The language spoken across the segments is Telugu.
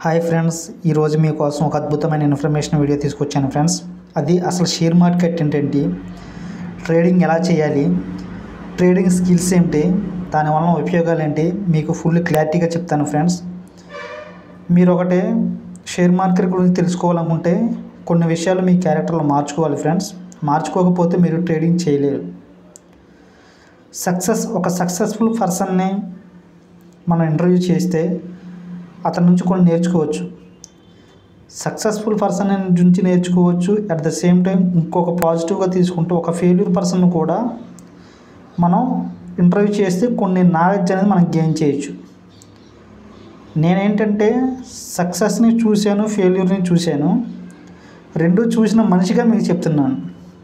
హాయ్ ఫ్రెండ్స్ ఈరోజు మీకోసం ఒక అద్భుతమైన ఇన్ఫర్మేషన్ వీడియో తీసుకొచ్చాను ఫ్రెండ్స్ అది అసలు షేర్ మార్కెట్ ఏంటంటే ట్రేడింగ్ ఎలా చేయాలి ట్రేడింగ్ స్కిల్స్ ఏంటి దానివల్ల ఉపయోగాలు ఏంటి మీకు ఫుల్ క్లారిటీగా చెప్తాను ఫ్రెండ్స్ మీరు ఒకటే షేర్ మార్కెట్ గురించి తెలుసుకోవాలనుకుంటే కొన్ని విషయాలు మీ క్యారెక్టర్లో మార్చుకోవాలి ఫ్రెండ్స్ మార్చుకోకపోతే మీరు ట్రేడింగ్ చేయలేరు సక్సెస్ ఒక సక్సెస్ఫుల్ పర్సన్ని మనం ఇంటర్వ్యూ చేస్తే అతని నుంచి కొన్ని నేర్చుకోవచ్చు సక్సెస్ఫుల్ పర్సన్ నుంచి నేర్చుకోవచ్చు అట్ ద సేమ్ టైం ఇంకొక పాజిటివ్గా తీసుకుంటూ ఒక ఫెయిల్యూర్ పర్సన్ కూడా మనం ఇంటర్వ్యూ చేస్తే కొన్ని నాలెడ్జ్ అనేది మనం గెయిన్ చేయొచ్చు నేనేంటంటే సక్సెస్ని చూశాను ఫెయిల్యూర్ని చూశాను రెండు చూసిన మనిషిగా మీకు చెప్తున్నాను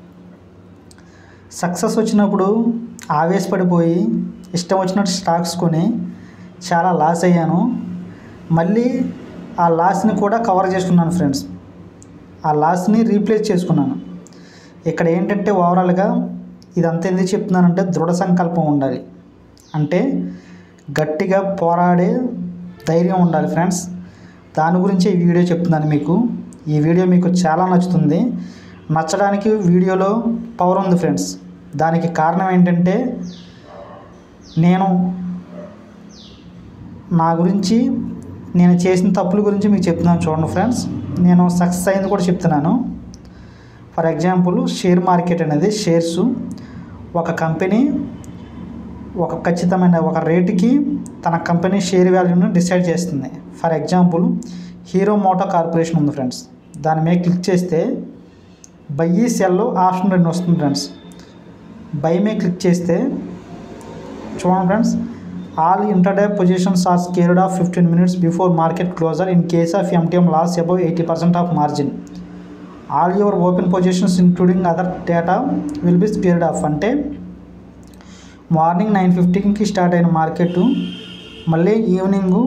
సక్సెస్ వచ్చినప్పుడు ఆవేశపడిపోయి ఇష్టం వచ్చినట్టు స్టాక్స్ కొని చాలా లాస్ అయ్యాను మళ్ళీ ఆ లాస్ని కూడా కవర్ చేసుకున్నాను ఫ్రెండ్స్ ఆ లాస్ని రీప్లేస్ చేసుకున్నాను ఇక్కడ ఏంటంటే ఓవరాల్గా ఇదంతా ఎందుకు చెప్తున్నానంటే దృఢ సంకల్పం ఉండాలి అంటే గట్టిగా పోరాడే ధైర్యం ఉండాలి ఫ్రెండ్స్ దాని గురించి ఈ వీడియో చెప్తున్నాను మీకు ఈ వీడియో మీకు చాలా నచ్చుతుంది నచ్చడానికి వీడియోలో పవర్ ఉంది ఫ్రెండ్స్ దానికి కారణం ఏంటంటే నేను నా గురించి నేను చేసిన తప్పుల గురించి మీకు చెప్తున్నాను చూడండి ఫ్రెండ్స్ నేను సక్సెస్ అయింది కూడా చెప్తున్నాను ఫర్ ఎగ్జాంపుల్ షేర్ మార్కెట్ అనేది షేర్స్ ఒక కంపెనీ ఒక ఖచ్చితమైన ఒక రేటుకి తన కంపెనీ షేర్ వాల్యూని డిసైడ్ చేస్తుంది for example Hero Moto Corporation ఉంది ఫ్రెండ్స్ దాని మీద క్లిక్ చేస్తే బై సెల్ ఆప్షన్ రెండు వస్తుంది ఫ్రెండ్స్ బై మీద క్లిక్ చేస్తే చూడండి friends all intraday positions are squared off fifteen minutes before market closure in case of MTM loss above eighty percent of margin all your open positions including other data will be squared off అంటే మార్నింగ్ నైన్ ఫిఫ్టీన్కి స్టార్ట్ అయిన మార్కెట్ మళ్ళీ ఈవినింగ్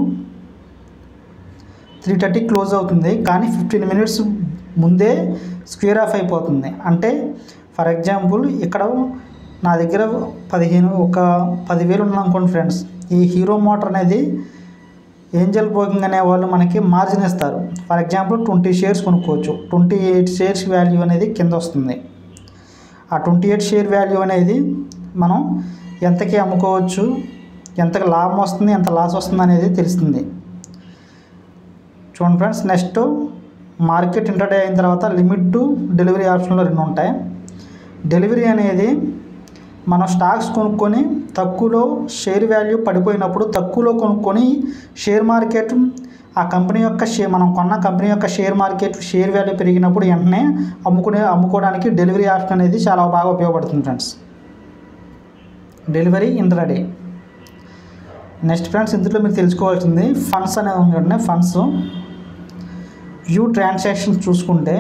త్రీ థర్టీ క్లోజ్ అవుతుంది కానీ ఫిఫ్టీన్ మినిట్స్ ముందే స్క్వేర్ ఆఫ్ అయిపోతుంది అంటే ఫర్ ఎగ్జాంపుల్ ఇక్కడ నా దగ్గర పదిహేను ఒక పదివేలు ఉన్నాయనుకోండి ఫ్రెండ్స్ ఈ హీరో మోటార్ అనేది ఏంజల్ బ్రోకింగ్ అనే వాళ్ళు మనకి మార్జిన్ ఇస్తారు ఫర్ ఎగ్జాంపుల్ ట్వంటీ షేర్స్ కొనుక్కోవచ్చు ట్వంటీ ఎయిట్ షేర్స్ వాల్యూ అనేది కింద వస్తుంది ఆ ట్వంటీ ఎయిట్ షేర్ వాల్యూ అనేది మనం ఎంతకి అమ్ముకోవచ్చు ఎంతకి లాభం వస్తుంది ఎంత లాస్ వస్తుంది అనేది తెలుస్తుంది చూడండి ఫ్రెండ్స్ నెక్స్ట్ మార్కెట్ ఇంటర్డే అయిన తర్వాత లిమిట్ టు డెలివరీ ఆప్షన్లో రెండు ఉంటాయి డెలివరీ అనేది మనం స్టాక్స్ కొనుక్కొని తక్కువలో షేర్ వాల్యూ పడిపోయినప్పుడు తక్కువలో కొనుక్కొని షేర్ మార్కెట్ ఆ కంపెనీ యొక్క షేర్ మనం కొన్న కంపెనీ యొక్క షేర్ మార్కెట్ షేర్ వాల్యూ పెరిగినప్పుడు వెంటనే అమ్ముకునే అమ్ముకోవడానికి డెలివరీ ఆప్షన్ అనేది చాలా బాగా ఉపయోగపడుతుంది friends delivery intraday next friends ఇందులో మీరు తెలుసుకోవాల్సింది ఫండ్స్ అనేది ఉంది ఫండ్స్ వ్యూ ట్రాన్సాక్షన్ చూసుకుంటే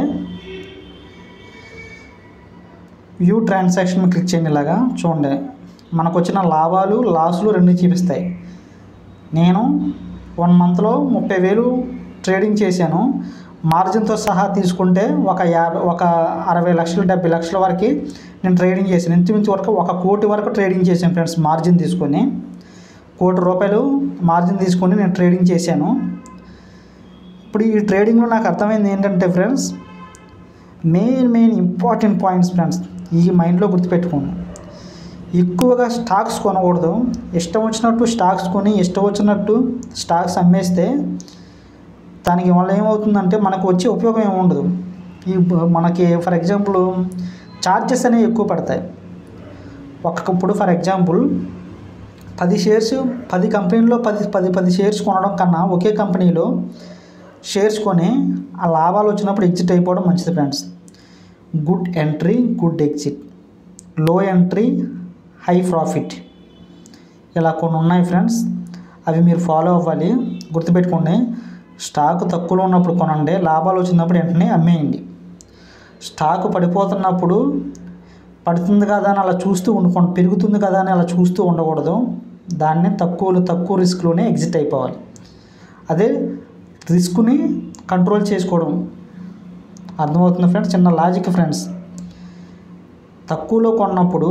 వ్యూ ట్రాన్సాక్షన్ క్లిక్ చేయండి ఇలాగా చూడండి మనకు వచ్చిన లాభాలు లాసులు రెండు చూపిస్తాయి నేను వన్ మంత్లో ముప్పై వేలు ట్రేడింగ్ చేశాను మార్జిన్తో సహా తీసుకుంటే ఒక యాభై ఒక అరవై లక్షలు డెబ్బై లక్షల వరకు నేను ట్రేడింగ్ చేశాను ఇంచుమించు వరకు ఒక కోటి వరకు ట్రేడింగ్ చేశాను ఫ్రెండ్స్ మార్జిన్ తీసుకొని కోటి రూపాయలు మార్జిన్ తీసుకొని నేను ట్రేడింగ్ చేశాను ఇప్పుడు ఈ ట్రేడింగ్లో నాకు అర్థమైంది ఏంటంటే friends main main important points friends ఈ మైండ్లో గుర్తుపెట్టుకోండి ఎక్కువగా స్టాక్స్ కొనకూడదు ఇష్టం వచ్చినట్టు స్టాక్స్ కొని ఇష్టం వచ్చినట్టు స్టాక్స్ అమ్మేస్తే దానికి వల్ల ఏమవుతుందంటే మనకు వచ్చే ఉపయోగం ఏమి ఉండదు ఈ మనకి ఫర్ ఎగ్జాంపుల్ ఛార్జెస్ అనేవి ఎక్కువ పడతాయి ఒక్కొక్కప్పుడు ఫర్ ఎగ్జాంపుల్ పది షేర్స్ పది కంపెనీలో పది పది పది షేర్స్ కొనడం కన్నా ఒకే కంపెనీలో షేర్స్ కొని ఆ లాభాలు వచ్చినప్పుడు ఎగ్జిట్ అయిపోవడం మంచిది friends good entry good exit low entry high profit ఇలా కొన్ని ఉన్నాయి ఫ్రెండ్స్ అవి మీరు ఫాలో అవ్వాలి గుర్తుపెట్టుకోండి స్టాక్ తక్కువలో ఉన్నప్పుడు కొనండి లాభాలు వచ్చినప్పుడు వెంటనే అమ్మేయండి స్టాక్ పడిపోతున్నప్పుడు పడుతుంది కదా అని అలా చూస్తూ ఉండుకోండి పెరుగుతుంది కదా అని అలా చూస్తూ ఉండకూడదు దాన్ని తక్కువ తక్కువ రిస్క్లోనే ఎగ్జిట్ అయిపోవాలి అదే రిస్క్ని కంట్రోల్ చేసుకోవడం అర్థమవుతుంది ఫ్రెండ్స్ చిన్న లాజిక్ ఫ్రెండ్స్ తక్కువలో కొన్నప్పుడు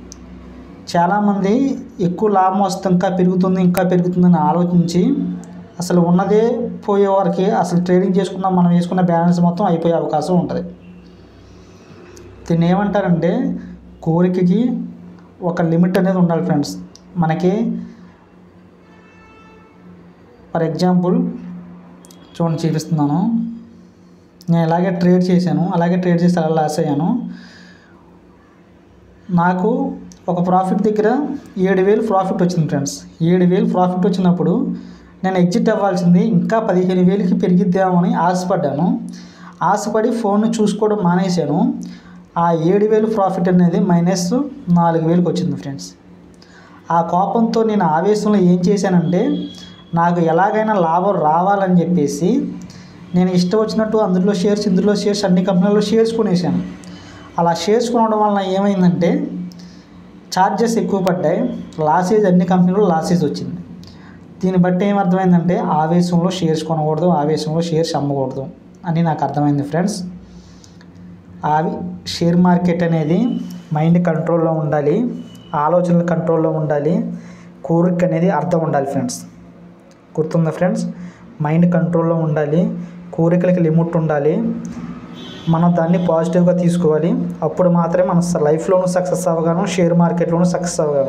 చాలామంది ఎక్కువ లాభం వస్తుంది ఇంకా పెరుగుతుంది ఇంకా పెరుగుతుందని ఆలోచించి అసలు ఉన్నదే పోయే వారికి అసలు ట్రేడింగ్ చేసుకున్న మనం వేసుకున్న బ్యాలెన్స్ మొత్తం అయిపోయే అవకాశం ఉంటుంది దీన్ని ఏమంటారంటే కోరికకి ఒక లిమిట్ అనేది ఉండాలి ఫ్రెండ్స్ మనకి ఫర్ ఎగ్జాంపుల్ చూడండి చూపిస్తున్నాను నేను ఇలాగే ట్రేడ్ చేశాను అలాగే ట్రేడ్ చేసి అలా లాస్ అయ్యాను నాకు ఒక ప్రాఫిట్ దగ్గర ఏడు వేలు ప్రాఫిట్ వచ్చింది ఫ్రెండ్స్ ఏడు వేలు ప్రాఫిట్ వచ్చినప్పుడు నేను ఎగ్జిట్ అవ్వాల్సింది ఇంకా పదిహేను వేలకి పెరిగిద్దామని ఆశపడ్డాను ఆశపడి ఫోన్ చూసుకోవడం మానేశాను ఆ ఏడు వేలు ప్రాఫిట్ అనేది మైనస్ నాలుగు వేలకు వచ్చింది ఫ్రెండ్స్ ఆ కోపంతో నేను ఆవేశంలో ఏం చేశానంటే నాకు ఎలాగైనా లాభం రావాలని చెప్పేసి నేను ఇష్టం వచ్చినట్టు అందులో షేర్స్ ఇందులో షేర్స్ అన్ని కంపెనీల్లో షేర్స్ కొనేసాను అలా షేర్స్ కొనడం వలన ఏమైందంటే ఛార్జెస్ ఎక్కువ పడ్డాయి లాసేజ్ అన్ని కంపెనీలు లాసేజ్ వచ్చింది దీన్ని బట్టి ఏమర్థమైందంటే ఆవేశంలో షేర్స్ కొనకూడదు ఆవేశంలో షేర్స్ అమ్మకూడదు అని నాకు అర్థమైంది ఫ్రెండ్స్ అవి షేర్ మార్కెట్ అనేది మైండ్ కంట్రోల్లో ఉండాలి ఆలోచనలు కంట్రోల్లో ఉండాలి కోరిక అనేది అర్థం ఉండాలి ఫ్రెండ్స్ గుర్తుందా ఫ్రెండ్స్ మైండ్ కంట్రోల్లో ఉండాలి కోరికలకి లిమిట్ ఉండాలి మనం దాన్ని పాజిటివ్గా తీసుకోవాలి అప్పుడు మాత్రమే మన లైఫ్లోనూ సక్సెస్ అవ్వగాను షేర్ మార్కెట్లోనూ సక్సెస్ అవ్వగాను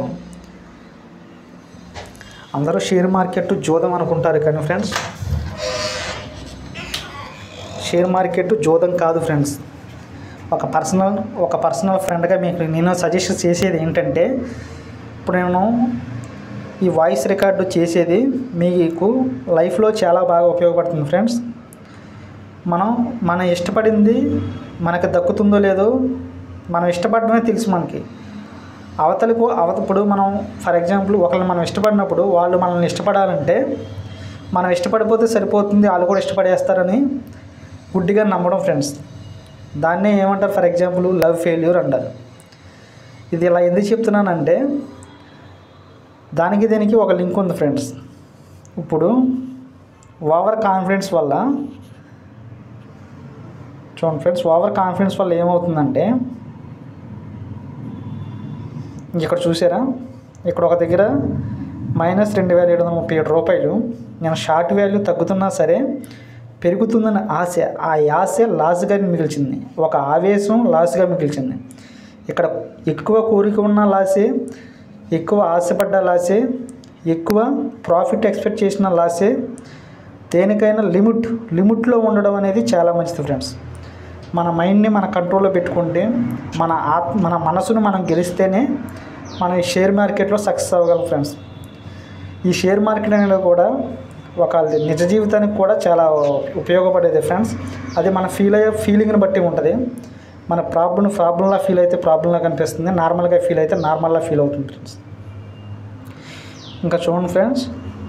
అందరూ షేర్ మార్కెట్ జోదం అనుకుంటారు కానీ ఫ్రెండ్స్ షేర్ మార్కెట్ జోదం కాదు ఫ్రెండ్స్ ఒక పర్సనల్ ఒక పర్సనల్ ఫ్రెండ్గా మీకు నేను సజెస్ట్ చేసేది ఏంటంటే ఇప్పుడు నేను ఈ వాయిస్ రికార్డు చేసేది మీకు లైఫ్లో చాలా బాగా ఉపయోగపడుతుంది ఫ్రెండ్స్ మనం మనం ఇష్టపడింది మనకు దక్కుతుందో లేదో మనం ఇష్టపడడమే తెలుసు మనకి అవతలకు అవత ఇప్పుడు మనం ఫర్ ఎగ్జాంపుల్ ఒకరిని మనం ఇష్టపడినప్పుడు వాళ్ళు మనల్ని ఇష్టపడాలంటే మనం ఇష్టపడిపోతే సరిపోతుంది వాళ్ళు కూడా ఇష్టపడేస్తారని గుడ్డిగా నమ్మడం ఫ్రెండ్స్ దాన్నే ఏమంటారు ఫర్ ఎగ్జాంపుల్ లవ్ ఫెయిల్యూర్ అంటారు ఇది ఇలా ఎందుకు చెప్తున్నానంటే దానికి దీనికి ఒక లింక్ ఉంది ఫ్రెండ్స్ ఇప్పుడు ఓవర్ కాన్ఫిడెన్స్ వల్ల చూడండి ఫ్రెండ్స్ ఓవర్ కాన్ఫిడెన్స్ వల్ల ఏమవుతుందంటే ఇక్కడ చూసారా ఇక్కడ ఒక దగ్గర మైనస్ రెండు వేల ఏడు వందల ముప్పై ఏడు రూపాయలు నేను షార్ట్ వాల్యూ తగ్గుతున్నా సరే పెరుగుతుందని ఆశ ఆ ఆశ లాస్గా మిగిల్చింది ఒక ఆవేశం లాస్గా మిగిల్చింది ఇక్కడ ఎక్కువ కోరిక ఉన్న లాసే ఎక్కువ ఆశపడ్డ లాసే ఎక్కువ ప్రాఫిట్ ఎక్స్పెక్ట్ చేసిన లాసే దేనికైనా లిమిట్ లిమిట్లో ఉండడం అనేది చాలా మంచిది ఫ్రెండ్స్ మన మైండ్ని మన కంట్రోల్లో పెట్టుకుంటే మన ఆత్మ మన మనసును మనం గెలిస్తేనే మనం ఈ షేర్ మార్కెట్లో సక్సెస్ అవ్వగలం ఫ్రెండ్స్ ఈ షేర్ మార్కెట్ అనేది కూడా ఒక నిజ జీవితానికి కూడా చాలా ఉపయోగపడేది ఫ్రెండ్స్ అది మన ఫీల్ అయ్యే ఫీలింగ్ని బట్టి ఉంటుంది మన ప్రాబ్లం ప్రాబ్లంలా ఫీల్ అయితే ప్రాబ్లంలా కనిపిస్తుంది నార్మల్గా ఫీల్ అయితే నార్మల్లా ఫీల్ అవుతుంది ఫ్రెండ్స్ ఇంకా చూడండి ఫ్రెండ్స్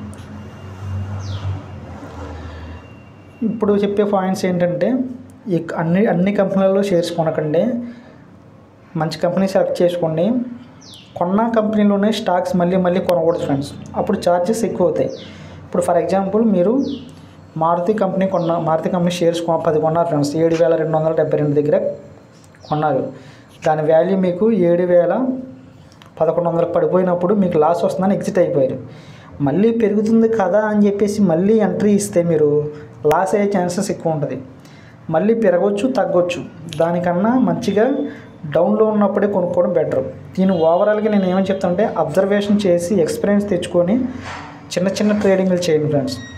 ఇప్పుడు చెప్పే పాయింట్స్ ఏంటంటే ఈ అన్ని అన్ని కంపెనీలలో షేర్స్ కొనకండి మంచి కంపెనీ సెలెక్ట్ చేసుకోండి కొన్న కంపెనీలోనే స్టాక్స్ మళ్ళీ మళ్ళీ కొనకూడదు ఫ్రెండ్స్ అప్పుడు ఛార్జెస్ ఎక్కువ అవుతాయి ఇప్పుడు ఫర్ ఎగ్జాంపుల్ మీరు మారుతి కంపెనీ కొన్న మారుతి కంపెనీ షేర్స్ కొ పది కొన్నారు ఫ్రెండ్స్ ఏడు వేల రెండు వందల డెబ్బై రెండు దగ్గర కొన్నారు దాని వాల్యూ మీకు ఏడు వేల పదకొండు వందలు పడిపోయినప్పుడు మీకు లాస్ వస్తుందని ఎగ్జిట్ అయిపోయారు మళ్ళీ పెరుగుతుంది కదా అని చెప్పేసి మళ్ళీ ఎంట్రీ ఇస్తే మీరు లాస్ అయ్యే ఛాన్సెస్ ఎక్కువ ఉంటుంది మళ్ళీ పెరగవచ్చు తగ్గొచ్చు దానికన్నా మంచిగా డౌన్లో ఉన్నప్పుడే కొనుక్కోవడం బెటర్ దీని ఓవరాల్గా నేను ఏమని చెప్తానంటే అబ్జర్వేషన్ చేసి ఎక్స్పీరియన్స్ తెచ్చుకొని చిన్న చిన్న ట్రేడింగ్లు చేయండి ఫ్రెండ్స్